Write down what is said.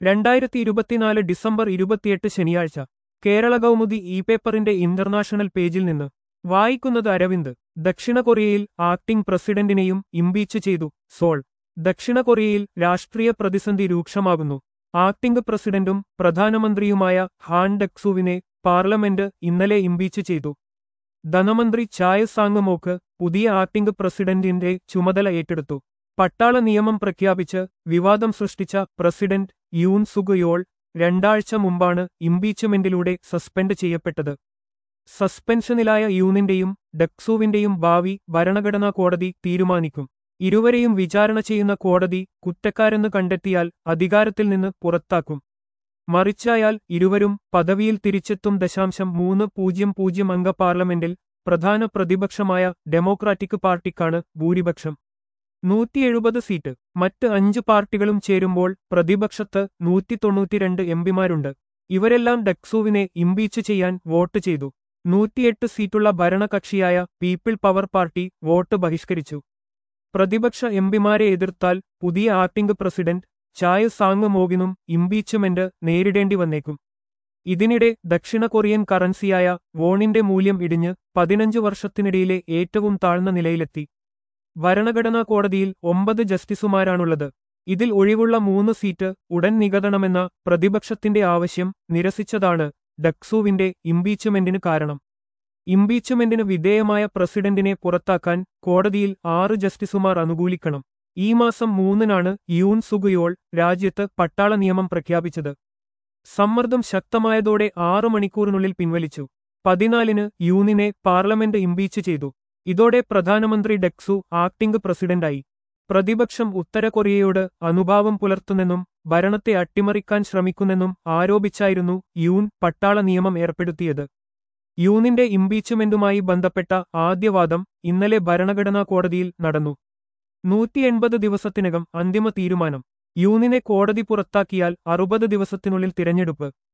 രണ്ടായിരത്തി ഇരുപത്തിനാല് ഡിസംബർ ഇരുപത്തിയെട്ട് ശനിയാഴ്ച കേരള കൗമുദി ഇ പേപ്പറിന്റെ ഇന്റർനാഷണൽ പേജിൽ നിന്ന് വായിക്കുന്നത് അരവിന്ദ് ദക്ഷിണ കൊറിയയിൽ ആക്ടിംഗ് പ്രസിഡന്റിനെയും ഇംപീച്ച് ചെയ്തു സോൾ ദക്ഷിണ കൊറിയയിൽ രാഷ്ട്രീയ പ്രതിസന്ധി രൂക്ഷമാകുന്നു ആക്ടിംഗ് പ്രസിഡന്റും പ്രധാനമന്ത്രിയുമായ ഹാൻ ഡക്സുവിനെ പാർലമെന്റ് ഇന്നലെ ഇംപീച്ച് ചെയ്തു ധനമന്ത്രി ചായ സാങ്മോക്ക് പുതിയ ആക്ടിംഗ് പ്രസിഡന്റിന്റെ ചുമതല ഏറ്റെടുത്തു പട്ടാള നിയമം പ്രഖ്യാപിച്ച് വിവാദം സൃഷ്ടിച്ച പ്രസിഡന്റ് യൂൻ സുഗയോൾ രണ്ടാഴ്ച മുമ്പാണ് ഇംപീച്ച്മെന്റിലൂടെ സസ്പെൻഡ് ചെയ്യപ്പെട്ടത് സസ്പെൻഷനിലായ യൂനിന്റെയും ഡക്സുവിന്റെയും ഭാവി ഭരണഘടനാ കോടതി തീരുമാനിക്കും ഇരുവരെയും വിചാരണ ചെയ്യുന്ന കോടതി കുറ്റക്കാരെന്ന് കണ്ടെത്തിയാൽ അധികാരത്തിൽ നിന്ന് പുറത്താക്കും മറിച്ചായാൽ ഇരുവരും പദവിയിൽ തിരിച്ചെത്തും ദശാംശം മൂന്ന് പൂജ്യം പൂജ്യം അംഗ പാർലമെന്റിൽ പ്രധാന പ്രതിപക്ഷമായ ഡെമോക്രാറ്റിക് പാർട്ടിക്കാണ് ഭൂരിപക്ഷം നൂറ്റി എഴുപത് സീറ്റ് മറ്റ് അഞ്ച് പാർട്ടികളും ചേരുമ്പോൾ പ്രതിപക്ഷത്ത് നൂറ്റി തൊണ്ണൂറ്റിരണ്ട് എംപിമാരുണ്ട് ഇവരെല്ലാം ഡക്സുവിനെ ഇംപീച്ച് ചെയ്യാൻ വോട്ട് ചെയ്തു നൂറ്റിയെട്ട് സീറ്റുള്ള ഭരണകക്ഷിയായ പീപ്പിൾ പവർ പാർട്ടി വോട്ട് ബഹിഷ്കരിച്ചു പ്രതിപക്ഷ എംപിമാരെ എതിർത്താൽ പുതിയ ആക്ടിംഗ് പ്രസിഡന്റ് ചായ സാങ് മോഗിനും ഇംപീച്ച്മെന്റ് നേരിടേണ്ടി വന്നേക്കും ഇതിനിടെ ദക്ഷിണ കൊറിയൻ കറൻസിയായ വോണിന്റെ മൂല്യം ഇടിഞ്ഞ് പതിനഞ്ചു വർഷത്തിനിടയിലെ ഏറ്റവും താഴ്ന്ന നിലയിലെത്തി ഭരണഘടനാ കോടതിയിൽ ഒമ്പത് ജസ്റ്റിസുമാരാണുള്ളത് ഇതിൽ ഒഴിവുള്ള മൂന്ന് സീറ്റ് ഉടൻ നികതണമെന്ന പ്രതിപക്ഷത്തിന്റെ ആവശ്യം നിരസിച്ചതാണ് ഡക്സുവിന്റെ ഇംപീച്ച്മെന്റിന് കാരണം ഇംപീച്ച്മെന്റിന് വിധേയമായ പ്രസിഡന്റിനെ പുറത്താക്കാൻ കോടതിയിൽ ആറ് ജസ്റ്റിസുമാർ അനുകൂലിക്കണം ഈ മാസം മൂന്നിനാണ് യൂൻ സുഗയോൾ രാജ്യത്ത് പട്ടാള നിയമം പ്രഖ്യാപിച്ചത് സമ്മർദ്ദം ശക്തമായതോടെ ആറു മണിക്കൂറിനുള്ളിൽ പിൻവലിച്ചു പതിനാലിന് യൂനിനെ പാർലമെന്റ് ഇംപീച്ച് ചെയ്തു ഇതോടെ പ്രധാനമന്ത്രി ഡെക്സു ആക്ടിംഗ് പ്രസിഡന്റായി പ്രതിപക്ഷം ഉത്തര കൊറിയയോട് അനുഭാവം പുലർത്തുന്നെന്നും ഭരണത്തെ അട്ടിമറിക്കാൻ ശ്രമിക്കുന്നെന്നും ആരോപിച്ചായിരുന്നു യൂൻ പട്ടാള നിയമം ഏർപ്പെടുത്തിയത് യൂനിന്റെ ഇംപീച്ച്മെന്റുമായി ബന്ധപ്പെട്ട ആദ്യവാദം ഇന്നലെ ഭരണഘടനാ കോടതിയിൽ നടന്നു നൂറ്റി എൺപത് ദിവസത്തിനകം അന്തിമ തീരുമാനം യൂനിനെ കോടതി പുറത്താക്കിയാൽ അറുപത് ദിവസത്തിനുള്ളിൽ തിരഞ്ഞെടുപ്പ്